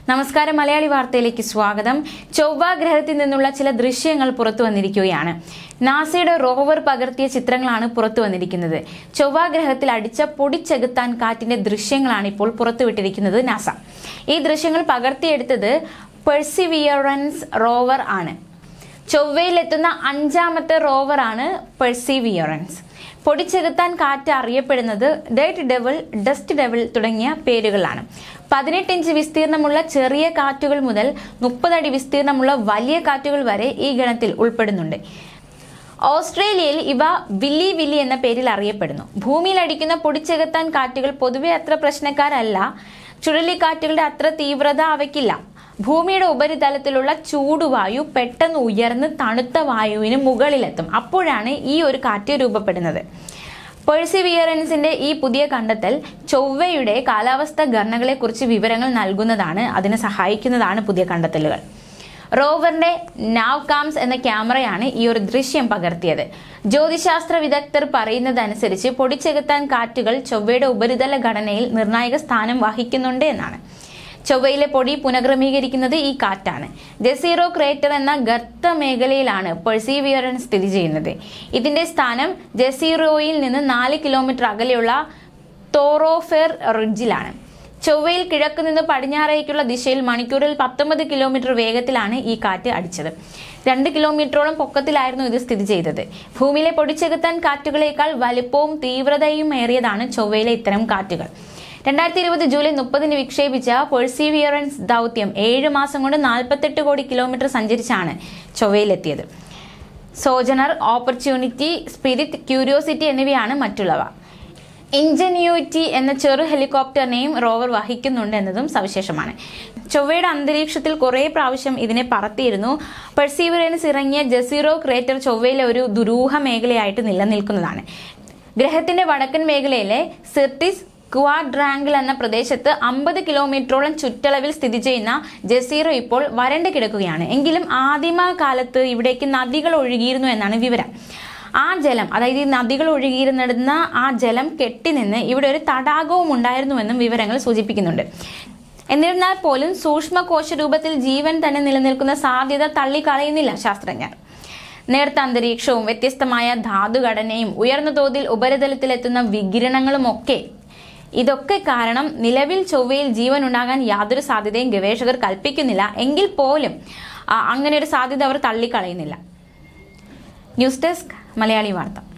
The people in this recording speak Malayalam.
നമസ്കാരം മലയാളി വാർത്തയിലേക്ക് സ്വാഗതം ചൊവ്വ ഗ്രഹത്തിൽ നിന്നുള്ള ചില ദൃശ്യങ്ങൾ പുറത്തു വന്നിരിക്കുകയാണ് നാസയുടെ റോവർ പകർത്തിയ ചിത്രങ്ങളാണ് പുറത്തു വന്നിരിക്കുന്നത് ചൊവ്വ ഗ്രഹത്തിൽ അടിച്ച പൊടിച്ചെകുത്താൻ കാറ്റിന്റെ ദൃശ്യങ്ങളാണ് ഇപ്പോൾ പുറത്തുവിട്ടിരിക്കുന്നത് നാസ ഈ ദൃശ്യങ്ങൾ പകർത്തിയെടുത്തത് പെർസിവിയറൻസ് റോവർ ആണ് ചൊവ്വയിലെത്തുന്ന അഞ്ചാമത്തെ റോവറാണ് പെർസിവിയറൻസ് പൊടിച്ചെകുത്താൻ കാറ്റ് അറിയപ്പെടുന്നത് ഡേറ്റ് ഡെവിൾ ഡസ്റ്റ് ഡെവിൾ തുടങ്ങിയ പേരുകളാണ് പതിനെട്ട് ഇഞ്ച് വിസ്തീർണമുള്ള ചെറിയ കാറ്റുകൾ മുതൽ മുപ്പതടി വിസ്തീർണമുള്ള വലിയ കാറ്റുകൾ വരെ ഈ ഗണത്തിൽ ഉൾപ്പെടുന്നുണ്ട് ഓസ്ട്രേലിയയിൽ ഇവ വില്ലി വില്ലി എന്ന പേരിൽ അറിയപ്പെടുന്നു ഭൂമിയിൽ അടിക്കുന്ന പൊടിച്ചെകുത്താൻ കാറ്റുകൾ പൊതുവെ അത്ര പ്രശ്നക്കാരല്ല ചുഴലിക്കാറ്റുകളുടെ അത്ര തീവ്രത അവയ്ക്കില്ല ഭൂമിയുടെ ഉപരിതലത്തിലുള്ള ചൂടുവായു പെട്ടെന്ന് ഉയർന്ന് തണുത്ത വായുവിന് മുകളിലെത്തും അപ്പോഴാണ് ഈ ഒരു കാറ്റ് രൂപപ്പെടുന്നത് പെർസിവിയറൻസിന്റെ ഈ പുതിയ കണ്ടെത്തൽ ചൊവ്വയുടെ കാലാവസ്ഥ ഘടനകളെക്കുറിച്ച് വിവരങ്ങൾ നൽകുന്നതാണ് അതിനെ സഹായിക്കുന്നതാണ് പുതിയ കണ്ടെത്തലുകൾ റോവറിന്റെ നാവ് കാംസ് എന്ന ക്യാമറയാണ് ഈ ഒരു ദൃശ്യം പകർത്തിയത് ജ്യോതിശാസ്ത്ര വിദഗ്ധർ പറയുന്നതനുസരിച്ച് പൊടിച്ചെകുത്താൻ കാറ്റുകൾ ചൊവ്വയുടെ ഉപരിതല ഘടനയിൽ നിർണായക സ്ഥാനം വഹിക്കുന്നുണ്ട് എന്നാണ് ചൊവ്വയിലെ പൊടി പുനഃക്രമീകരിക്കുന്നത് ഈ കാറ്റാണ് ജസീറോ ക്രേറ്റർ എന്ന ഗർത്ത മേഖലയിലാണ് പെർസീവിയറൻസ് സ്ഥിതി ചെയ്യുന്നത് ഇതിന്റെ സ്ഥാനം ജസീറോയിൽ നിന്ന് നാല് കിലോമീറ്റർ അകലെയുള്ള തോറോഫെർ റിഡ്ജിലാണ് ചൊവ്വയിൽ കിഴക്ക് നിന്ന് പടിഞ്ഞാറേക്കുള്ള ദിശയിൽ മണിക്കൂറിൽ പത്തൊമ്പത് കിലോമീറ്റർ വേഗത്തിലാണ് ഈ കാറ്റ് അടിച്ചത് രണ്ട് കിലോമീറ്ററോളം പൊക്കത്തിലായിരുന്നു ഇത് സ്ഥിതി ചെയ്തത് ഭൂമിയിലെ പൊടിച്ചെകുത്താൻ കാറ്റുകളേക്കാൾ വലുപ്പവും തീവ്രതയും ഏറിയതാണ് ചൊവ്വയിലെ ഇത്തരം കാറ്റുകൾ രണ്ടായിരത്തി ഇരുപത് ജൂലൈ മുപ്പതിന് വിക്ഷേപിച്ച പെർസീവിയറൻസ് ദൗത്യം ഏഴ് മാസം കൊണ്ട് നാൽപ്പത്തെട്ട് കോടി കിലോമീറ്റർ സഞ്ചരിച്ചാണ് ചൊവ്വയിലെത്തിയത് സോജനർ ഓപ്പർച്യൂണിറ്റി സ്പിരിറ്റ് ക്യൂരിയോസിറ്റി എന്നിവയാണ് മറ്റുള്ളവ ഇൻജന്യൂറ്റി എന്ന ചെറു ഹെലികോപ്റ്ററിനെയും റോവർ വഹിക്കുന്നുണ്ട് എന്നതും സവിശേഷമാണ് ചൊവ്വയുടെ അന്തരീക്ഷത്തിൽ കുറേ പ്രാവശ്യം ഇതിനെ പറത്തിയിരുന്നു പെർസീവറൻസ് ഇറങ്ങിയ ജസീറോ ക്രേറ്റർ ചൊവ്വയിലെ ഒരു ദുരൂഹ മേഖലയായിട്ട് നിലനിൽക്കുന്നതാണ് ഗ്രഹത്തിന്റെ വടക്കൻ മേഖലയിലെ സിർട്ടിസ് ക്വാഡ്രാങ്കിൾ എന്ന പ്രദേശത്ത് അമ്പത് കിലോമീറ്ററോളം ചുറ്റളവിൽ സ്ഥിതി ചെയ്യുന്ന ജസീറോ ഇപ്പോൾ വരണ്ട് കിടക്കുകയാണ് എങ്കിലും ആദിമ കാലത്ത് ഇവിടേക്ക് നദികൾ ഒഴുകിയിരുന്നു എന്നാണ് വിവരം ആ ജലം അതായത് ഈ നദികൾ ഒഴുകിയിരുന്നിടുന്ന ആ ജലം കെട്ടിനിന്ന് ഇവിടെ ഒരു തടാകവും ഉണ്ടായിരുന്നുവെന്നും വിവരങ്ങൾ സൂചിപ്പിക്കുന്നുണ്ട് എന്നിരുന്നാൽ പോലും സൂക്ഷ്മകോശ രൂപത്തിൽ ജീവൻ തന്നെ നിലനിൽക്കുന്ന സാധ്യത തള്ളിക്കളയുന്നില്ല ശാസ്ത്രജ്ഞർ നേർത്ത അന്തരീക്ഷവും വ്യത്യസ്തമായ ധാതുഘടനയും ഉയർന്ന തോതിൽ ഉപരിതലത്തിലെത്തുന്ന വികിരണങ്ങളും ഒക്കെ ഇതൊക്കെ കാരണം നിലവിൽ ചൊവ്വയിൽ ജീവൻ ഉണ്ടാകാൻ യാതൊരു സാധ്യതയും ഗവേഷകർ കൽപ്പിക്കുന്നില്ല എങ്കിൽ പോലും ആ, അങ്ങനെ ഒരു സാധ്യത അവർ തള്ളിക്കളയുന്നില്ല ന്യൂസ് ഡെസ്ക് മലയാളി വാർത്ത